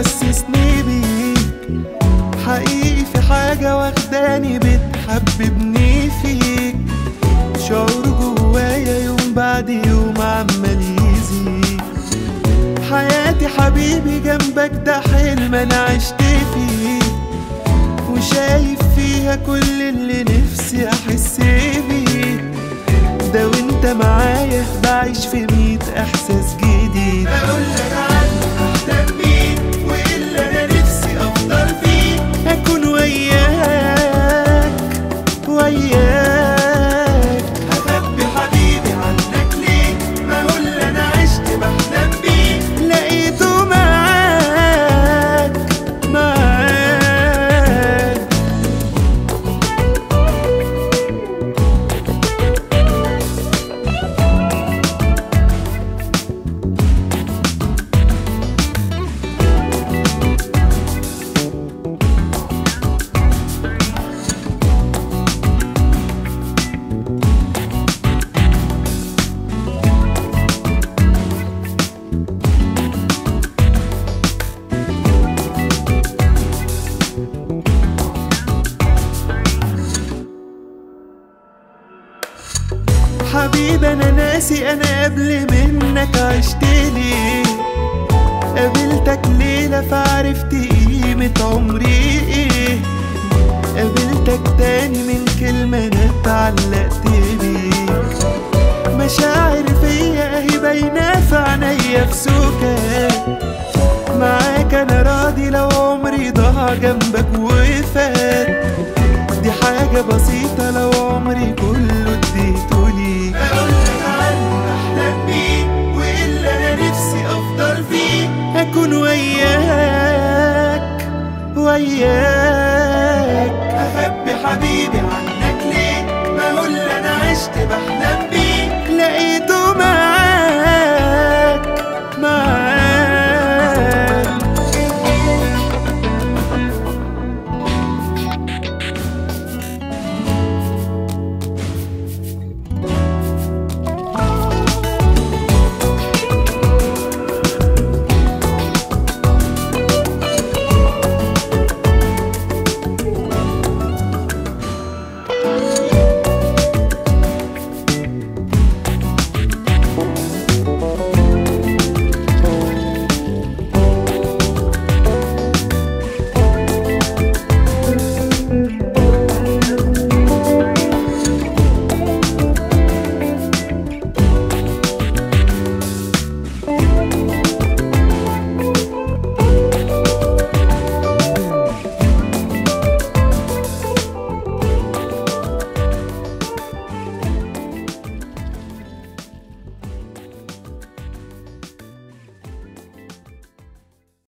تحسسني بيك حقيقي في حاجة واخداني بتحببني فيك شعور جوايا يوم بعد يوم عمال يزيد حياتي حبيبي جنبك ده حلم انا عشت فيه وشايف فيها كل اللي نفسي احس بيه ده وانت معايا بعيش في ميت احساس جديد بقولك عنه احلم بيه واللي انا نفسي افضل فيه اكون وياك وياك هخبي حبيبي عنك ليه ما هو اللي انا عشت بحلم بيه لقيته معاك معاك حبيبي انا ناسي انا قبل منك عشت ليه قابلتك ليلة فعرفت قيمة عمري ايه قابلتك تاني من كلمة انا اتعلقت بيك مشاعر فيا اهي باينة في عينيا في سكات معاك انا راضي لو عمري ضاع جنبك وفات دي حاجة بسيطة لو عمري كله اديته ليك بقولك عنه احلم بيه واللي انا نفسي افضل فيه أكون وياك وياك هخبي حبيبي عنك ليه ما هو اللي انا عشت بحلم